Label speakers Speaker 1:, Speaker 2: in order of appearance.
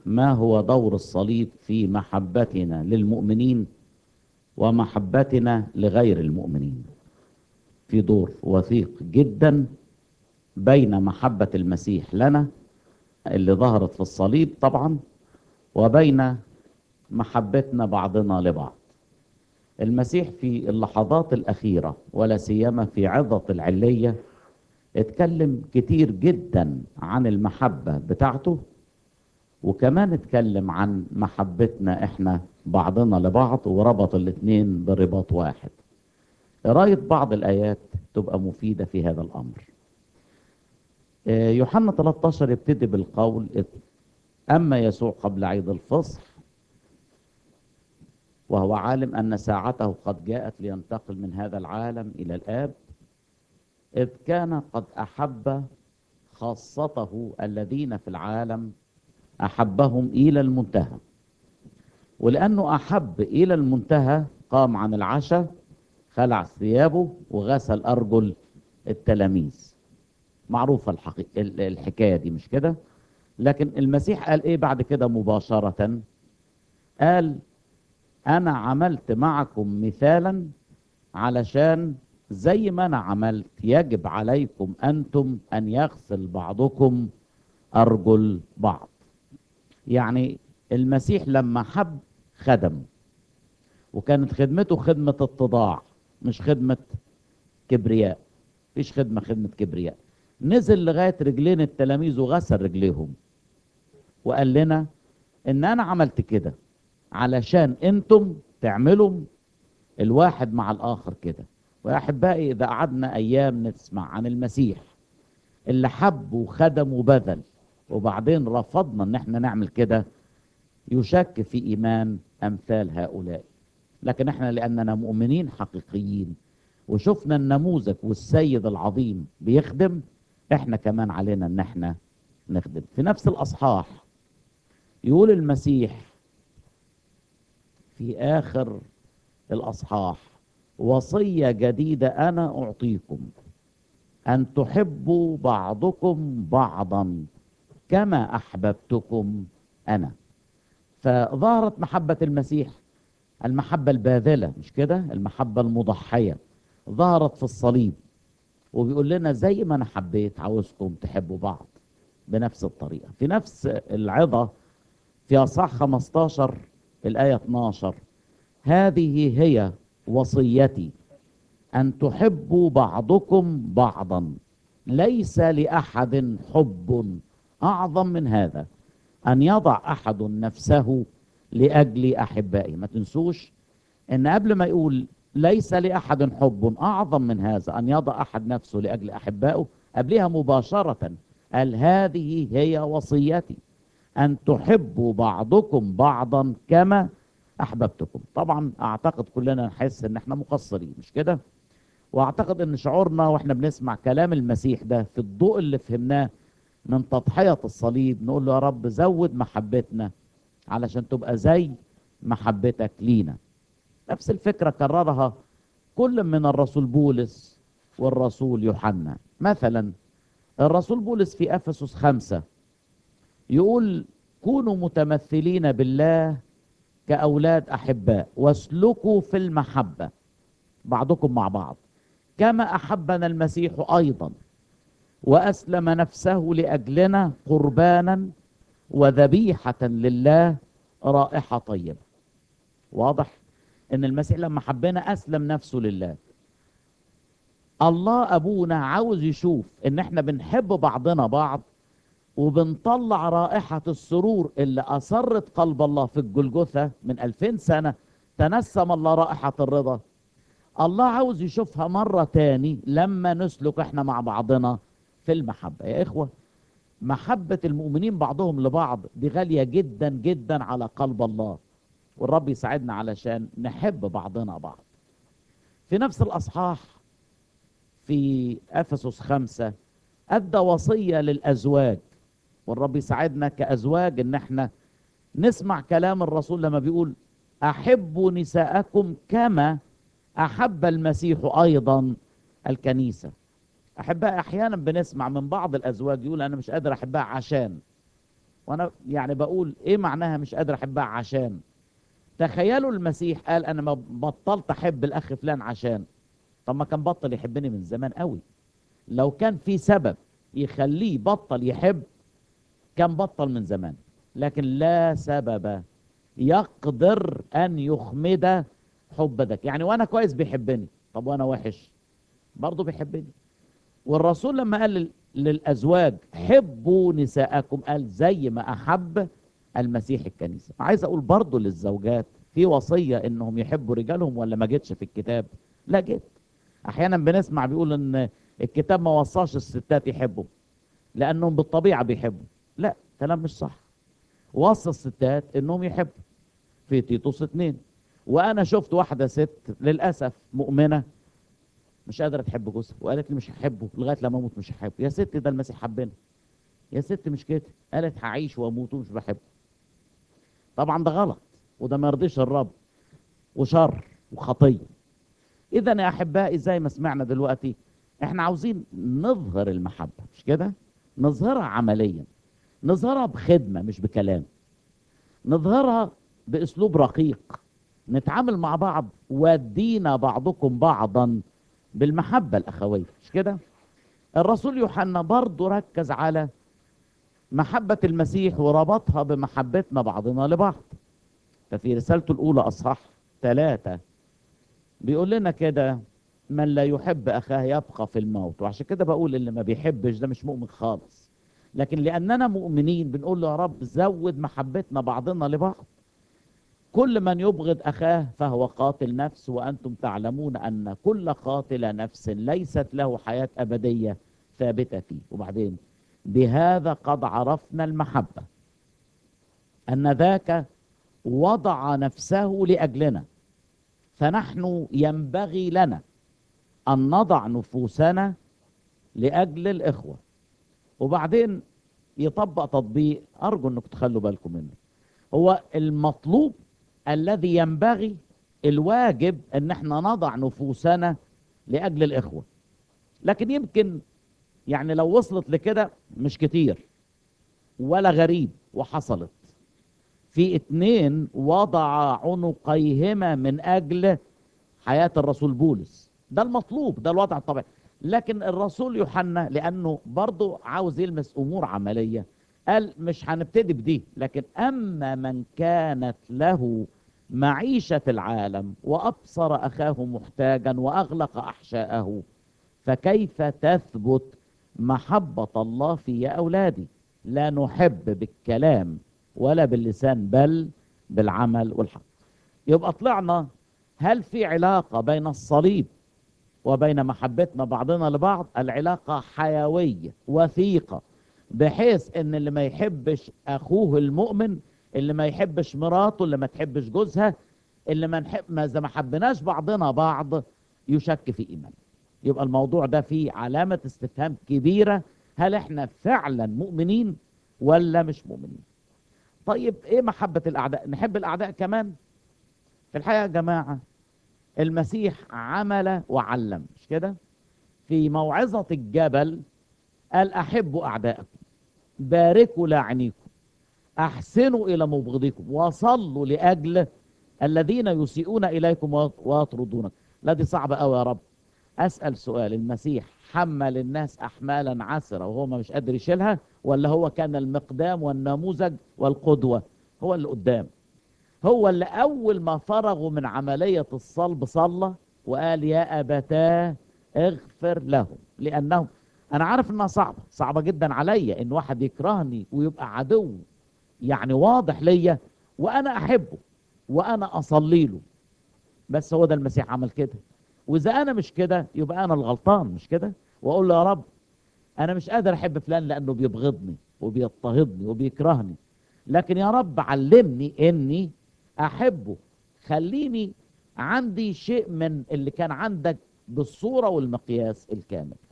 Speaker 1: ما هو دور الصليب في محبتنا للمؤمنين ومحبتنا لغير المؤمنين في دور وثيق جدا بين محبة المسيح لنا اللي ظهرت في الصليب طبعا وبين محبتنا بعضنا لبعض المسيح في اللحظات الأخيرة ولا سيما في عظة العلية اتكلم كتير جدا عن المحبة بتاعته وكمان اتكلم عن محبتنا احنا بعضنا لبعض وربط الاتنين برباط واحد قراية بعض الآيات تبقى مفيدة في هذا الأمر آه، يوحنا 13 يبتدي بالقول أما يسوع قبل عيد الفصح وهو عالم أن ساعته قد جاءت لينتقل من هذا العالم إلى الآب إذ كان قد أحب خاصته الذين في العالم أحبهم إلى المنتهى ولأنه أحب إلى المنتهى قام عن العشاء خلع ثيابه وغسل أرجل التلاميذ معروفة الحقيقة الحكاية دي مش كده لكن المسيح قال إيه بعد كده مباشرة قال أنا عملت معكم مثالا علشان زي ما أنا عملت يجب عليكم أنتم أن يغسل بعضكم أرجل بعض يعني المسيح لما حب خدم وكانت خدمته خدمة اتضاع مش خدمة كبرياء مفيش خدمة خدمة كبرياء نزل لغاية رجلين التلاميذ وغسل رجليهم وقال لنا ان انا عملت كده علشان انتم تعملوا الواحد مع الاخر كده ويا احبائي اذا قعدنا ايام نسمع عن المسيح اللي حب وخدم وبذل وبعدين رفضنا ان احنا نعمل كده يشك في ايمان امثال هؤلاء لكن احنا لاننا مؤمنين حقيقيين وشفنا النموذج والسيد العظيم بيخدم احنا كمان علينا ان احنا نخدم في نفس الاصحاح يقول المسيح في اخر الاصحاح وصيه جديده انا اعطيكم ان تحبوا بعضكم بعضا كما احببتكم انا فظهرت محبه المسيح المحبه الباذله مش كده المحبه المضحيه ظهرت في الصليب وبيقول لنا زي ما انا حبيت عاوزكم تحبوا بعض بنفس الطريقه في نفس العظه في اصحاح 15 الايه 12 هذه هي وصيتي ان تحبوا بعضكم بعضا ليس لاحد حب اعظم من هذا ان يضع احد نفسه لاجل احبائه ما تنسوش ان قبل ما يقول ليس لاحد حب اعظم من هذا ان يضع احد نفسه لاجل احبائه قبلها مباشره قال هذه هي وصيتي ان تحبوا بعضكم بعضا كما احببتكم طبعا اعتقد كلنا نحس ان احنا مقصرين مش كده واعتقد ان شعورنا واحنا بنسمع كلام المسيح ده في الضوء اللي فهمناه من تضحيه الصليب نقول له يا رب زود محبتنا علشان تبقى زي محبتك لينا نفس الفكرة كررها كل من الرسول بولس والرسول يوحنا مثلا الرسول بولس في أفسس خمسة يقول كونوا متمثلين بالله كأولاد أحباء واسلكوا في المحبة بعضكم مع بعض كما أحبنا المسيح أيضا وأسلم نفسه لأجلنا قربانا وذبيحة لله رائحة طيبة واضح ان المسيح لما حبنا اسلم نفسه لله الله ابونا عاوز يشوف ان احنا بنحب بعضنا بعض وبنطلع رائحة السرور اللي أسرت قلب الله في الجلجثة من ألفين سنة تنسم الله رائحة الرضا الله عاوز يشوفها مرة تاني لما نسلك احنا مع بعضنا في المحبة يا إخوة محبة المؤمنين بعضهم لبعض دي غالية جدا جدا على قلب الله والرب يساعدنا علشان نحب بعضنا بعض في نفس الأصحاح في أفسس خمسة أدى وصية للأزواج والرب يساعدنا كأزواج إن احنا نسمع كلام الرسول لما بيقول أحبوا نساءكم كما أحب المسيح أيضا الكنيسة أحبها أحيانا بنسمع من بعض الأزواج يقول أنا مش قادر أحبها عشان وانا يعني بقول ايه معناها مش قادر احبها عشان تخيلوا المسيح قال انا ما بطلت احب الاخ فلان عشان طب ما كان بطل يحبني من زمان قوي لو كان في سبب يخليه بطل يحب كان بطل من زمان لكن لا سبب يقدر ان يخمد حب ذاك يعني وانا كويس بيحبني طب وانا وحش برضه بيحبني والرسول لما قال لل- للازواج حبوا نساءكم قال زي ما احب المسيح الكنيسه عايز اقول برضه للزوجات في وصيه انهم يحبوا رجالهم ولا ما جتش في الكتاب لا جت احيانا بنسمع بيقول ان الكتاب ما وصاش الستات يحبوا لانهم بالطبيعه بيحبوا لا كلام مش صح وصى الستات انهم يحبوا في تيتوس اتنين وانا شفت واحده ست للاسف مؤمنه مش قادره تحب جوزها وقالت لي مش هحبه لغايه لما اموت مش هحبه يا ست ده المسيح حبنا يا ست مش كده قالت هعيش واموت ومش بحبه طبعا ده غلط وده ما يرضيش الرب وشر وخطيه اذا يا احبائي زي ما سمعنا دلوقتي احنا عاوزين نظهر المحبه مش كده نظهرها عمليا نظهرها بخدمه مش بكلام نظهرها باسلوب رقيق نتعامل مع بعض ودينا بعضكم بعضا بالمحبه الاخويه مش كده الرسول يوحنا برضه ركز على محبه المسيح وربطها بمحبتنا بعضنا لبعض ففي رسالته الاولى اصحاح ثلاثة بيقول لنا كده من لا يحب اخاه يبقى في الموت وعشان كده بقول اللي ما بيحبش ده مش مؤمن خالص لكن لاننا مؤمنين بنقول له يا رب زود محبتنا بعضنا لبعض كل من يبغض اخاه فهو قاتل نفس وانتم تعلمون ان كل قاتل نفس ليست له حياه ابديه ثابته فيه وبعدين بهذا قد عرفنا المحبه ان ذاك وضع نفسه لاجلنا فنحن ينبغي لنا ان نضع نفوسنا لاجل الاخوه وبعدين يطبق تطبيق ارجو انكم تخلوا بالكم منه هو المطلوب الذي ينبغي الواجب ان احنا نضع نفوسنا لاجل الاخوه لكن يمكن يعني لو وصلت لكده مش كتير ولا غريب وحصلت في اتنين وضع عنقيهما من اجل حياه الرسول بولس ده المطلوب ده الوضع الطبيعي لكن الرسول يوحنا لانه برضه عاوز يلمس امور عمليه قال مش هنبتدي بدي لكن اما من كانت له معيشه العالم وابصر اخاه محتاجا واغلق احشاءه فكيف تثبت محبه الله في يا اولادي لا نحب بالكلام ولا باللسان بل بالعمل والحق يبقى طلعنا هل في علاقه بين الصليب وبين محبتنا بعضنا لبعض العلاقه حيويه وثيقه بحيث ان اللي ما يحبش اخوه المؤمن اللي ما يحبش مراته اللي ما تحبش جوزها اللي ما نحب ما اذا ما حبناش بعضنا بعض يشك في ايمانه يبقى الموضوع ده فيه علامه استفهام كبيره هل احنا فعلا مؤمنين ولا مش مؤمنين طيب ايه محبه الاعداء نحب الاعداء كمان في الحقيقه يا جماعه المسيح عمل وعلم مش كده في موعظه الجبل قال احبوا اعداءكم باركوا لاعنيكم احسنوا الى مبغضيكم وصلوا لاجل الذين يسيئون اليكم ويطردونك لا دي صعبه قوي يا رب اسال سؤال المسيح حمل الناس احمالا عسره وهو مش قادر يشيلها ولا هو كان المقدام والنموذج والقدوه هو اللي قدام هو اللي اول ما فرغوا من عمليه الصلب صلى وقال يا ابتاه اغفر لهم لانهم انا عارف انها صعبه صعبه جدا عليا ان واحد يكرهني ويبقى عدو يعني واضح ليا وانا احبه وانا اصلي له بس هو ده المسيح عمل كده واذا انا مش كده يبقى انا الغلطان مش كده واقول له يا رب انا مش قادر احب فلان لانه بيبغضني وبيضطهدني وبيكرهني لكن يا رب علمني اني احبه خليني عندي شيء من اللي كان عندك بالصوره والمقياس الكامل